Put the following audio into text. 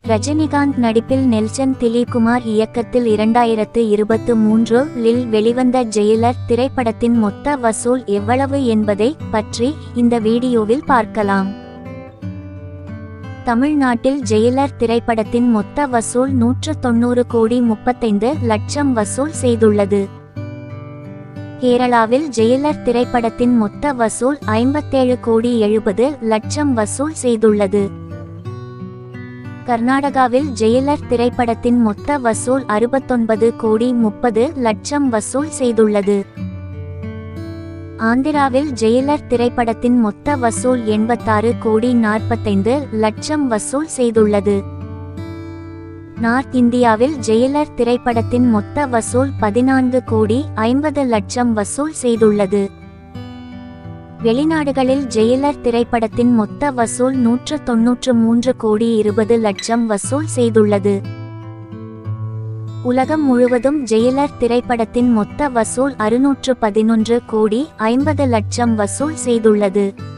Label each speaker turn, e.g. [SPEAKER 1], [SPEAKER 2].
[SPEAKER 1] ரஜினிகாந்த் நடிப்பில் நெல்சன் திலீப்குமார் இயக்கத்தில் இரண்டாயிரத்து இருபத்து மூன்று லில் வெளிவந்த ஜெயிலர் திரைப்படத்தின் மொத்த வசூல் எவ்வளவு என்பதை பற்றி இந்த வீடியோவில் பார்க்கலாம் தமிழ்நாட்டில் ஜெயிலர் திரைப்படத்தின் மொத்த வசூல் நூற்று தொண்ணூறு கோடி முப்பத்தைந்து லட்சம் வசூல் செய்துள்ளது கேரளாவில் ஜெயிலர் திரைப்படத்தின் மொத்த வசூல் ஐம்பத்தேழு கோடி எழுபது லட்சம் வசூல் செய்துள்ளது கர்நாடகாவில் ஜெயிலர் திரைப்படத்தின் மொத்த வசூல் அறுபத்தொன்பது கோடி முப்பது லட்சம் வசூல் செய்துள்ளது ஆந்திராவில் ஜெயிலர் திரைப்படத்தின் மொத்த வசூல் எண்பத்தாறு கோடி நாற்பத்தைந்து லட்சம் வசூல் செய்துள்ளது நார்த் இந்தியாவில் ஜெயிலர் திரைப்படத்தின் மொத்த வசூல் பதினான்கு கோடி ஐம்பது லட்சம் வசூல் செய்துள்ளது வெளிநாடுகளில் ஜெயிலர் திரைப்படத்தின் மொத்த வசூல் நூற்று தொன்னூற்று மூன்று கோடி இருபது லட்சம் வசூல் செய்துள்ளது உலகம் முழுவதும் ஜெயிலர் திரைப்படத்தின் மொத்த வசூல் அறுநூற்று பதினொன்று கோடி ஐம்பது லட்சம் வசூல் செய்துள்ளது